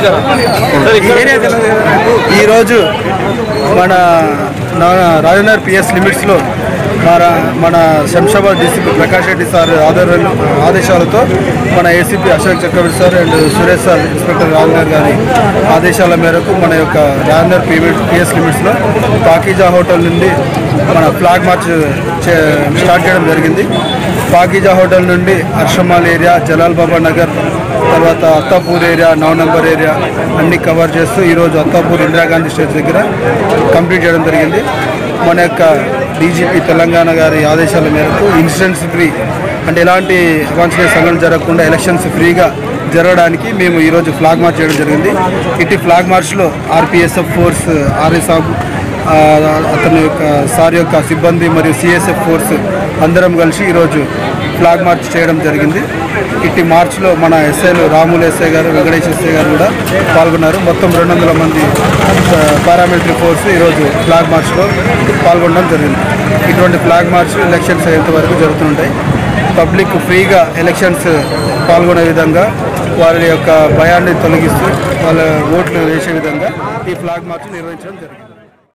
ఈరోజు మన నా- రాజనగర్ పిఎస్ లిమిట్స్లో మన మన శంషాబాద్ డీసీపీ ప్రకాష్ రెడ్డి సార్ ఆధ్వర్యంలో ఆదేశాలతో మన ACP Ashok Chakravarthi sir and Suresh sir inspector Rajanagar గారి ఆదేశాల మేరకు మన యొక్క రాజనగర్ పిఎస్ పిఎస్ లిమిట్స్లో పాకీజా హోటల్ నుండి మన ఫ్లాగ్ మార్చ్ చే- స్టార్ట్ చేయడం జరిగింది పాకీజా హోటల్ నుండి హర్షమాల్ ఏరియా జలాల్ బాబా నగర్ తర్వాత Attapur area now number area అన్ని కవర్ చేస్తూ ఈరోజు అత్తాపూర్ ఇందిరాగాంధీ స్టేజ్ దగ్గర కంప్లీట్ చేయడం జరిగింది మన యొక్క డీజీపీ తెలంగాణ గారి ఆదేశాల మేరకు ఇన్సిడెంట్స్ ఫ్రీ అంటే ఎలాంటి అవాంఛనీయ సంఘటన జరగకుండా ఎలక్షన్స్ ఫ్రీగా జరగడానికి మేము ఈరోజు ఫ్లాగ్ మార్చ్ చేయడం జరిగింది ఇటు ఫ్లాగ్ మార్చ్లో ఆర్పిఎస్ఎఫ్ ఫోర్స్ ఆర్ఎస్ఆఫ్ ఆ, అతని యొక్క సార్ యొక్క సిబ్బంది మరియు సిఎస్ఎఫ్ ఫోర్స్ అందరం కలిసి ఈరోజు ఫ్లాగ్ మార్చ్ చేయడం జరిగింది ఇట్టి మార్చ్లో మన ఎస్ఐలు రాములు ఎస్ఐ గారు వెంకటేష్ ఎస్ఐ గారు కూడా పాల్గొన్నారు మొత్తం రెండు వందల మంది పారామిలిటరీ ఫోర్స్ ఈరోజు ఫ్లాగ్ మార్చ్లో పాల్గొనడం జరిగింది ఇటువంటి ఫ్లాగ్ మార్చ్ ఎలక్షన్స్ అయ్యేంత వరకు జరుగుతుంటాయి పబ్లిక్ ఫ్రీగా ఎలక్షన్స్ పాల్గొనే విధంగా వారి యొక్క భయాన్ని తొలగిస్తూ వాళ్ళ ఓట్లు వేసే విధంగా ఈ ఫ్లాగ్ మార్చ్ నిర్వహించడం జరిగింది